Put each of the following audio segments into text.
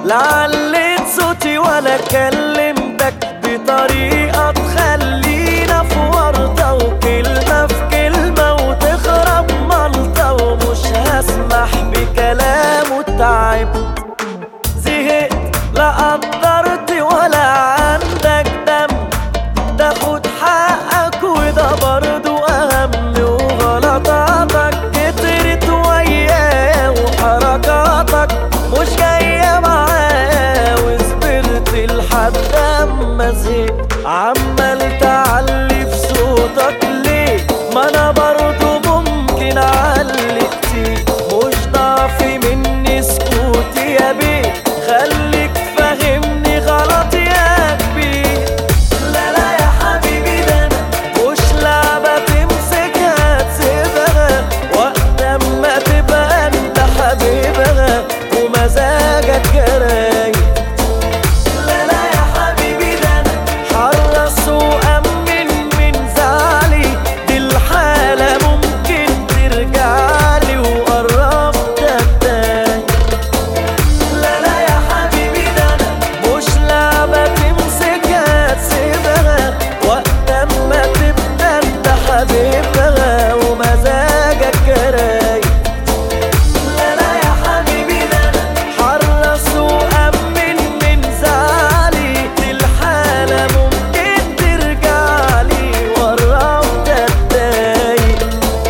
لا عليت صوتي ولا كلمتك بطريقة تخلينا في ورطة وكلمة في كلمة وتخرب ملطة ومش هسمح بكلام وتعبت زهقت لا قدرت ولا عندك دم تاخد حقك وده برضو أهم وغلطاتك كترت وياه وحركاتك مش جاية معاه وصبرت لحد أما زهقت عمال تعلي في صوتك ليه ما أنا برضو ممكن أعلي كتير مش ضعفي مني سكوتي يا بيه خليك فاهمني غلط يا كبير لا لا يا حبيبي ده انا مش لعبة تمسكها تسيبها وقت اما تبقى انت حبيبها ومزاجك رايق لا لا يا حبيبي ده انا حرص وامن من زعلي دي الحالة ممكن ترجعلي وقربت اتضايق لا لا يا حبيبي ده انا مش لعبة تمسكها تسيبها وقت اما تبقى انت حبيبها ومزاجك رايق لا لا يا حبيبي ده انا حرص وامن من زعلي دي الحالة ممكن ترجعلي وقربت اتضايق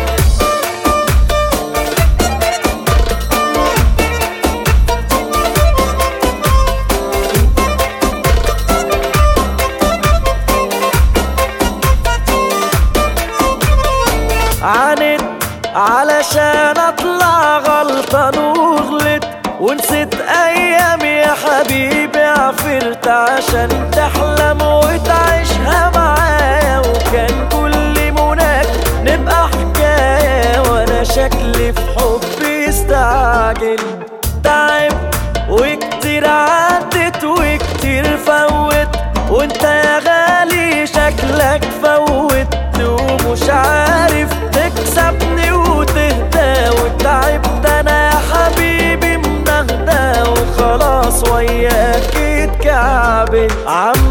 عانيت علشان اطلع غلطان وغلط ونسيت ايامي يا حبيبي عفرت عشان تحلم وتعيشها معايا وكان كل مناك نبقى حكاية وانا شكلي في حبي استعجل تعب وكتير عدت وكتير فوت وانت يا غالي شكلك فوت ومش عارف تكسبني وتهدى وتعبت انا يا حبيبي منهدى وخلاص وياك اتكعبل عم